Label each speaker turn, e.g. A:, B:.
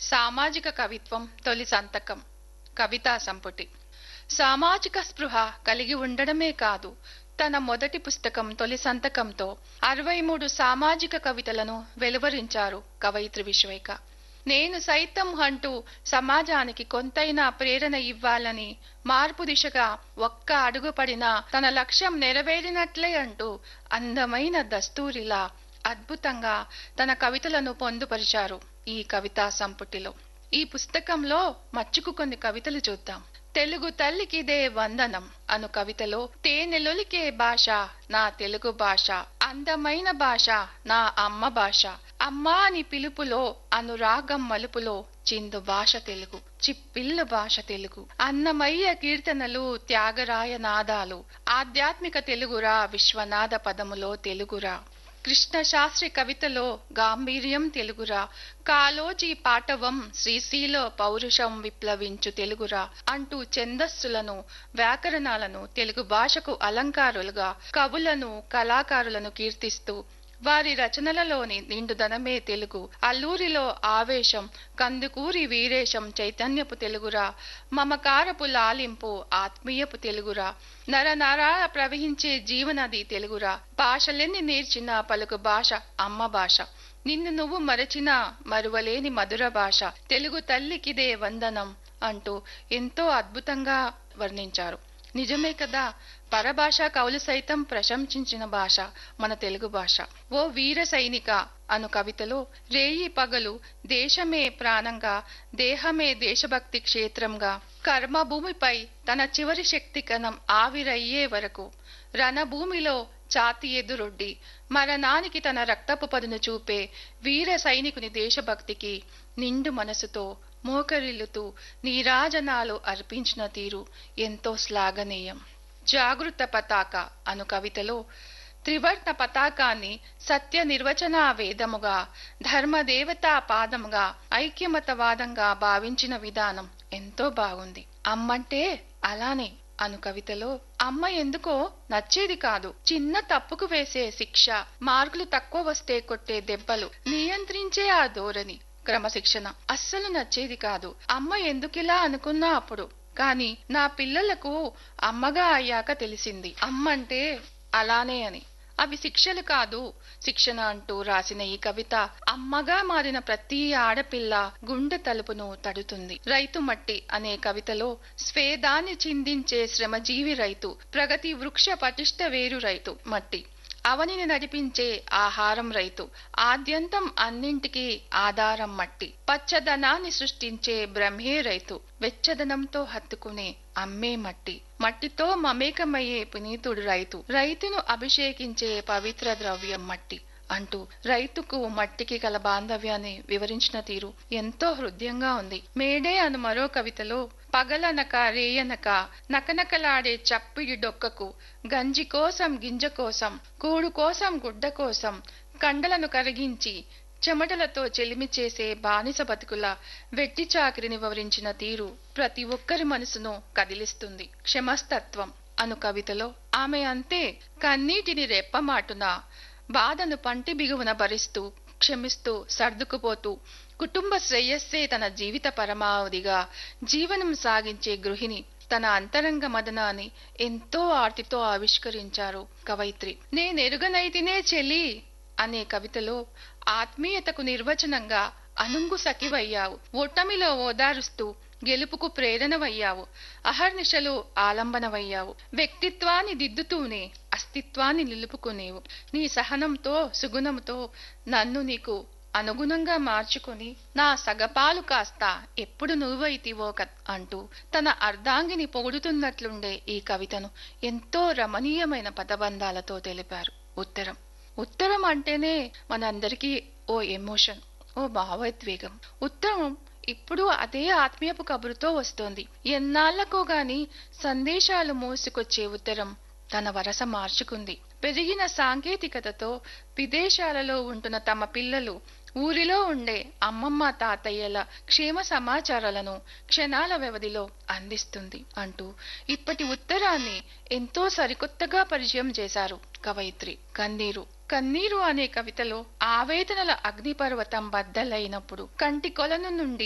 A: సామాజిక కవిత్వం తొలి సంతకం కవితా సంపుటి సామాజిక స్పృహ కలిగి ఉండడమే కాదు తన మొదటి పుస్తకం తొలి సంతకంతో అరవై మూడు సామాజిక కవితలను వెలువరించారు కవయిత్రి విశ్వైక నేను సైతం అంటూ సమాజానికి కొంతైనా ప్రేరణ ఇవ్వాలని మార్పు దిశగా ఒక్క అడుగు పడినా తన లక్ష్యం నెరవేరినట్లే అంటూ అందమైన దస్తూరిలా అద్భుతంగా తన కవితలను పొందుపరిచారు ఈ కవితా సంపుటిలో ఈ పుస్తకంలో మచ్చుకు కొన్ని కవితలు చూద్దాం తెలుగు తల్లికిదే వందనం అను కవితలో తేనెలొలికే భాష నా తెలుగు భాష అందమైన భాష నా అమ్మ భాష అమ్మా అని పిలుపులో అనురాగం మలుపులో చిందు భాష తెలుగు చిప్పిల్లు భాష తెలుగు అన్నమయ్య కీర్తనలు త్యాగరాయ నాదాలు ఆధ్యాత్మిక తెలుగురా విశ్వనాథ పదములో తెలుగురా కృష్ణ శాస్త్రి కవితలో గాంభీర్యం తెలుగురా కాలోజీ పాటవం శ్రీశ్రీలో పౌరుషం విప్లవించు తెలుగురా అంటూ ఛందస్సులను వ్యాకరణాలను తెలుగు భాషకు అలంకారులుగా కవులను కళాకారులను కీర్తిస్తూ వారి రచనలలోని నిండుదనమే తెలుగు అల్లూరిలో ఆవేశం కందుకూరి వీరేశం చైతన్యపు తెలుగురా మమకారపు లాలింపు ఆత్మీయపు తెలుగురా నరనరాల ప్రవహించే జీవనది తెలుగురా భాషలెన్ని నేర్చిన పలుకు భాష అమ్మ భాష నిన్ను నువ్వు మరచిన మరువలేని మధుర భాష తెలుగు తల్లికిదే వందనం అంటూ ఎంతో అద్భుతంగా వర్ణించారు నిజమే కదా పరభాష కవులు సైతం ప్రశంసించిన భాష మన తెలుగు భాష ఓ వీర సైనిక అను కవితలో రేయి పగలు దేశమే ప్రాణంగా దేహమే దేశభక్తి క్షేత్రంగా కర్మభూమిపై తన చివరి శక్తి కణం ఆవిరయ్యే వరకు రణభూమిలో ఛాతి ఎదురొడ్డి మరణానికి తన రక్తపు పదును చూపే వీర సైనికుని దేశభక్తికి నిండు మనసుతో మోకరిల్లుతూ నీరాజనాలు అర్పించిన తీరు ఎంతో శ్లాఘనీయం జాగృత పతాక అను కవితలో త్రివర్ణ పతాకాన్ని సత్య నిర్వచన వేదముగా ధర్మదేవతా పాదముగా ఐక్యమతవాదంగా భావించిన విధానం ఎంతో బాగుంది అమ్మంటే అలానే అను కవితలో అమ్మ ఎందుకో నచ్చేది కాదు చిన్న తప్పుకు వేసే శిక్ష మార్కులు తక్కువ వస్తే కొట్టే దెబ్బలు నియంత్రించే ఆ ధోరణి క్రమశిక్షణ అస్సలు నచ్చేది కాదు అమ్మ ఎందుకిలా అనుకున్నా అప్పుడు కాని నా పిల్లలకు అమ్మగా అయ్యాక తెలిసింది అమ్మంటే అలానే అని అవి శిక్షలు కాదు శిక్షణ అంటూ రాసిన ఈ కవిత అమ్మగా మారిన ప్రతి ఆడపిల్ల గుండె తలుపును తడుతుంది రైతు మట్టి అనే కవితలో స్వేదాన్ని చిందించే శ్రమజీవి రైతు ప్రగతి వృక్ష పటిష్ట వేరు రైతు మట్టి అవనిని నడిపించే ఆహారం రైతు ఆద్యంతం అన్నింటికీ ఆధారం మట్టి పచ్చదనాన్ని సృష్టించే బ్రహ్మే రైతు వెచ్చదనంతో హత్తుకునే అమ్మే మట్టి మట్టితో మమేకమయ్యే పునీతుడు రైతు రైతును అభిషేకించే పవిత్ర ద్రవ్యం మట్టి అంటూ రైతుకు మట్టికి గల బాంధవ్యాన్ని వివరించిన తీరు ఎంతో హృదయంగా ఉంది మేడే అను మరో కవితలో పగలనక రేయనక నకనకలాడే చప్పిడి డొక్కకు గంజి కోసం గింజ కోసం కూడు కోసం గుడ్డ కోసం కండలను కరిగించి చెమటలతో చెలిమి చేసే బానిస బతుకుల వెట్టి చాకిరిని వివరించిన తీరు ప్రతి ఒక్కరి మనసును కదిలిస్తుంది క్షమస్తత్వం అను కవితలో ఆమె అంతే కన్నీటిని రెప్పమాటున బాధను పంటి బిగువున భరిస్తూ క్షమిస్తూ సర్దుకుపోతూ కుటుంబ శ్రేయస్సే తన జీవిత పరమావధిగా జీవనం సాగించే గృహిణి తన అంతరంగ మదనాన్ని ఎంతో ఆర్తితో ఆవిష్కరించారు కవయిత్రి నేనెరుగనైతినే చెలి అనే కవితలో ఆత్మీయతకు నిర్వచనంగా అనుంగు సఖివయ్యావు ఓటమిలో ఓదారుస్తూ గెలుపుకు ప్రేరణవయ్యావు అహర్నిశలు ఆలంబనవయ్యావు వ్యక్తిత్వాన్ని దిద్దుతూనే అస్తిత్వాన్ని నిలుపుకునేవు నీ సహనంతో సుగుణంతో నన్ను నీకు అనుగుణంగా మార్చుకుని నా సగపాలు కాస్త ఎప్పుడు నువ్వైతివో అంటూ తన అర్ధాంగిని పొగుడుతున్నట్లుండే ఈ కవితను ఎంతో రమణీయమైన పదబంధాలతో తెలిపారు ఉత్తరం ఉత్తరం అంటేనే మనందరికీ ఓ ఎమోషన్ ఓ భావోద్వేగం ఉత్తరం ఇప్పుడు అదే ఆత్మీయపు కబురుతో వస్తోంది ఎన్నాళ్లకో గాని సందేశాలు మోసుకొచ్చే ఉత్తరం తన వరస మార్చుకుంది పెరిగిన సాంకేతికతతో విదేశాలలో ఉంటున్న తమ పిల్లలు ఊరిలో ఉండే అమ్మమ్మ తాతయ్యల క్షేమ సమాచారాలను క్షణాల వ్యవధిలో అందిస్తుంది అంటూ ఇప్పటి ఉత్తరాన్ని ఎంతో సరికొత్తగా పరిచయం చేశారు కవయిత్రి కన్నీరు కన్నీరు అనే కవితలో ఆవేదనల అగ్నిపర్వతం బద్దలైనప్పుడు కంటి కొలను నుండి